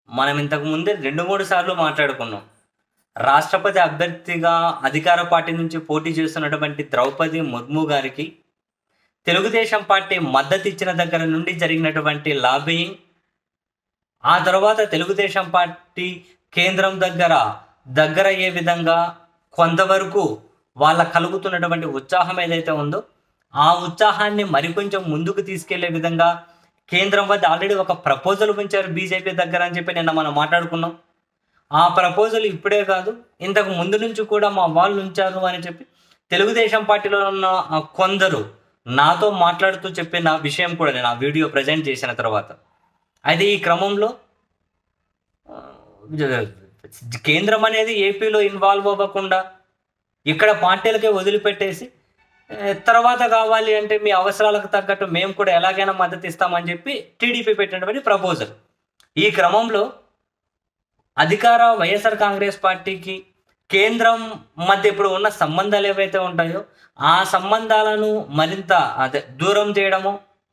మనం ఇంతకు ముందే రెండు మూడు సార్లు మాట్లాడుకున్నాం రాష్ట్రపతి అభ్యర్థిగా అధికార పార్టీ నుంచి పోటీ చేస్తున్నటువంటి ద్రౌపది ముర్ము గారికి తెలుగుదేశం పార్టీ మద్దతు ఇచ్చిన దగ్గర నుండి జరిగినటువంటి లాబియింగ్ ఆ తర్వాత తెలుగుదేశం పార్టీ కేంద్రం దగ్గర దగ్గర అయ్యే విధంగా కొంతవరకు వాళ్ళ కలుగుతున్నటువంటి ఉత్సాహం ఏదైతే ఉందో ఆ ఉత్సాహాన్ని మరికొంచెం ముందుకు తీసుకెళ్లే విధంగా కేంద్రం వద్ద ఆల్రెడీ ఒక ప్రపోజల్ ఉంచారు బీజేపీ దగ్గర అని చెప్పి నిన్న మనం మాట్లాడుకున్నాం ఆ ప్రపోజల్ ఇప్పుడే కాదు ఇంతకు ముందు నుంచి కూడా మా వాళ్ళు ఉంచారు అని చెప్పి తెలుగుదేశం పార్టీలో ఉన్న ఆ కొందరు నాతో మాట్లాడుతూ చెప్పిన విషయం కూడా నేను ఆ వీడియో ప్రజెంట్ చేసిన తర్వాత అయితే ఈ క్రమంలో ఆ, కేంద్రం అనేది ఏపీలో ఇన్వాల్వ్ అవ్వకుండా ఇక్కడ పార్టీలకే వదిలిపెట్టేసి ఏ, తర్వాత కావాలి అంటే మీ అవసరాలకు తగ్గట్టు మేము కూడా ఎలాగైనా మద్దతు ఇస్తామని చెప్పి టీడీపీ పెట్టినటువంటి ప్రపోజల్ ఈ క్రమంలో అధికార వైఎస్ఆర్ కాంగ్రెస్ పార్టీకి కేంద్రం మధ్య ఇప్పుడు ఉన్న సంబంధాలు ఏవైతే ఉంటాయో ఆ సంబంధాలను మరింత అదే దూరం చేయడము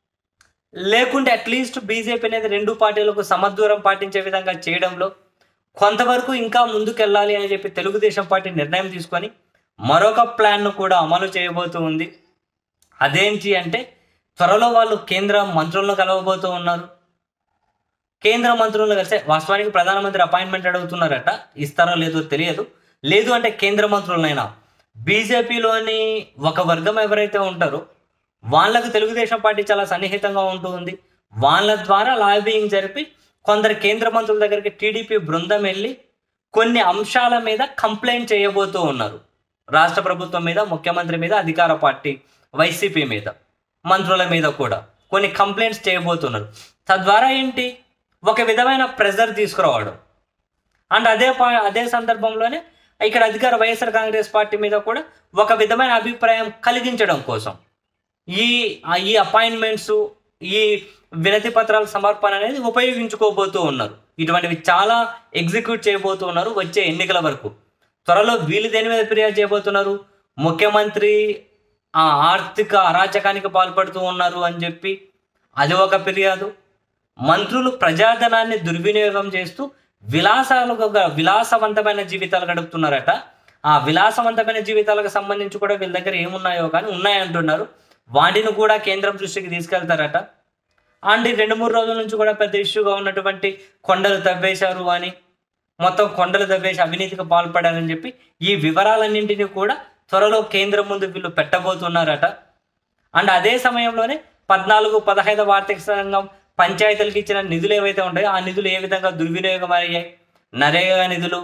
లేకుంటే అట్లీస్ట్ బీజేపీ అనేది రెండు పార్టీలకు సమదూరం పాటించే విధంగా చేయడంలో కొంతవరకు ఇంకా ముందుకెళ్ళాలి అని చెప్పి తెలుగుదేశం పార్టీ నిర్ణయం తీసుకొని మరొక ప్లాన్ను కూడా అమలు చేయబోతూ ఉంది అదేంటి అంటే త్వరలో వాళ్ళు కేంద్ర మంత్రులను కలవబోతూ ఉన్నారు కేంద్ర మంత్రులను కలిసే వాస్తవానికి ప్రధానమంత్రి అపాయింట్మెంట్ అడుగుతున్నారట ఇస్తారో లేదో తెలియదు లేదు అంటే కేంద్ర మంత్రులనైనా బీజేపీలోని ఒక వర్గం ఎవరైతే ఉంటారో వాళ్ళకు తెలుగుదేశం పార్టీ చాలా సన్నిహితంగా ఉంటుంది వాళ్ళ ద్వారా లాబింగ్ జరిపి కొందరు కేంద్ర మంత్రుల దగ్గరికి టీడీపీ బృందం వెళ్ళి కొన్ని అంశాల మీద కంప్లైంట్ చేయబోతూ ఉన్నారు రాష్ట్ర ప్రభుత్వం మీద ముఖ్యమంత్రి మీద అధికార పార్టీ వైసీపీ మీద మంత్రుల మీద కూడా కొన్ని కంప్లైంట్స్ చేయబోతున్నారు తద్వారా ఏంటి ఒక విధమైన ప్రెజర్ తీసుకురావడం అండ్ అదే పా- అదే సందర్భంలోనే ఇక్కడ అధికార వైఎస్ఆర్ కాంగ్రెస్ పార్టీ మీద కూడా ఒక విధమైన అభిప్రాయం కలిగించడం కోసం ఈ ఆ- ఈ అపాయింట్మెంట్స్ ఈ వినతి పత్రాల సమర్పణ అనేది ఉపయోగించుకోబోతూ ఉన్నారు ఇటువంటివి చాలా ఎగ్జిక్యూట్ చేయబోతూ ఉన్నారు వచ్చే ఎన్నికల వరకు త్వరలో వీళ్ళు దేని మీద ఫిర్యాదు చేయబోతున్నారు ముఖ్యమంత్రి ఆ ఆర్థిక అరాచకానికి పాల్పడుతూ ఉన్నారు అని చెప్పి అది ఒక ఫిర్యాదు మంత్రులు ప్రజాధనాన్ని దుర్వినియోగం చేస్తూ విలాసాలుగా విలాసవంతమైన జీవితాలు గడుపుతున్నారట ఆ విలాసవంతమైన జీవితాలకు సంబంధించి కూడా వీళ్ళ దగ్గర ఏమున్నాయో కానీ ఉన్నాయంటున్నారు వాటిని కూడా కేంద్రం దృష్టికి తీసుకెళ్తారట అండ్ ఈ రెండు మూడు రోజుల నుంచి కూడా పెద్ద ఇష్యూగా ఉన్నటువంటి కొండలు తవ్వేశారు అని మొత్తం కొండలు తవ్వేసి అవినీతికి పాల్పడారని చెప్పి ఈ వివరాలన్నింటినీ కూడా త్వరలో కేంద్రం ముందు వీళ్ళు పెట్టబోతున్నారట అండ్ అదే సమయంలోనే పద్నాలుగు పదహైదవ ఆర్థిక సంఘం పంచాయతీలకు ఇచ్చిన నిధులు ఏవైతే ఉంటాయో ఆ నిధులు ఏ విధంగా దుర్వినియోగం అయ్యాయి నరేగా నిధులు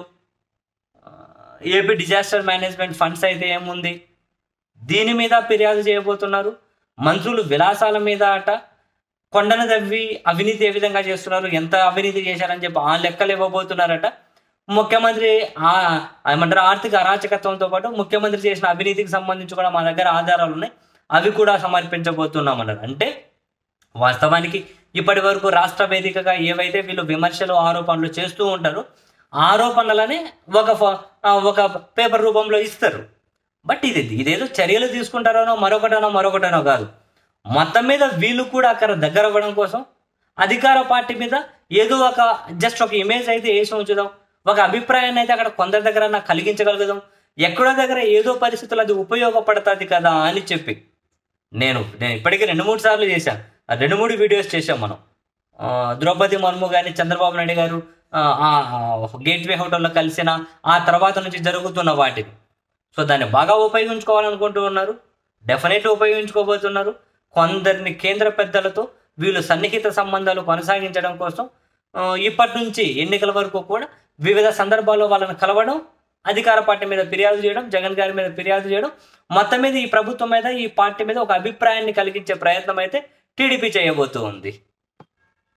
ఆ, ఏపీ డిజాస్టర్ మేనేజ్మెంట్ ఫండ్స్ అయితే ఏముంది దీని మీద ఫిర్యాదు చేయబోతున్నారు మంత్రులు విలాసాల మీద అట కొండను తవ్వి అవినీతి ఏ విధంగా చేస్తున్నారు ఎంత అవినీతి చేశారని చెప్పి ఆ లెక్కలు ఇవ్వబోతున్నారట ముఖ్యమంత్రి ఆ ఏమంటారు ఆర్థిక అరాచకత్వంతో పాటు ముఖ్యమంత్రి చేసిన అవినీతికి సంబంధించి కూడా మా దగ్గర ఆధారాలు ఉన్నాయి అవి కూడా సమర్పించబోతున్నామన్నారు అంటే వాస్తవానికి ఇప్పటి వరకు రాష్ట్ర వేదికగా ఏవైతే వీళ్ళు విమర్శలు ఆరోపణలు చేస్తూ ఉంటారో ఆ ఆరోపణలనే ఒక ఫ- ఆ, ఒక పేపర్ రూపంలో ఇస్తారు బట్ ఇది ఇదేదో చర్యలు తీసుకుంటారనో మరొకటనో మరొకటనో కాదు మొత్తం మీద వీళ్ళు కూడా అక్కడ దగ్గర అవ్వడం కోసం అధికార పార్టీ మీద ఏదో ఒక జస్ట్ ఒక ఇమేజ్ అయితే వేసి ఉంచుదాం ఒక అభిప్రాయాన్ని అయితే అక్కడ కొందరి దగ్గర నాకు కలిగించగలుగుదాం ఎక్కడో దగ్గర ఏదో పరిస్థితులు అది ఉపయోగపడుతుంది కదా అని చెప్పి నేను నేను ఇప్పటికీ రెండు మూడు సార్లు చేశాను ఆ రెండు మూడు వీడియోస్ చేశాం మనం ఆ, ద్రౌపది ముర్ము గారిని చంద్రబాబు నాయుడు గారు ఆ, ఆ, గేట్వే హోటల్లో కలిసిన ఆ తర్వాత నుంచి జరుగుతున్న వాటిని సో దాన్ని బాగా ఉపయోగించుకోవాలనుకుంటూ ఉన్నారు డెఫినెట్లీ ఉపయోగించుకోబోతున్నారు కొందరిని కేంద్ర పెద్దలతో వీళ్ళు సన్నిహిత సంబంధాలు కొనసాగించడం కోసం ఆ, ఇప్పటి నుంచి ఎన్నికల వరకు కూడా వివిధ సందర్భాల్లో వాళ్ళని కలవడం అధికార పార్టీ మీద ఫిర్యాదు చేయడం జగన్ గారి మీద ఫిర్యాదు చేయడం మొత్తం మీద ఈ ప్రభుత్వం మీద ఈ పార్టీ మీద ఒక అభిప్రాయాన్ని కలిగించే ప్రయత్నం అయితే టీడీపీ చేయబోతూ ఉంది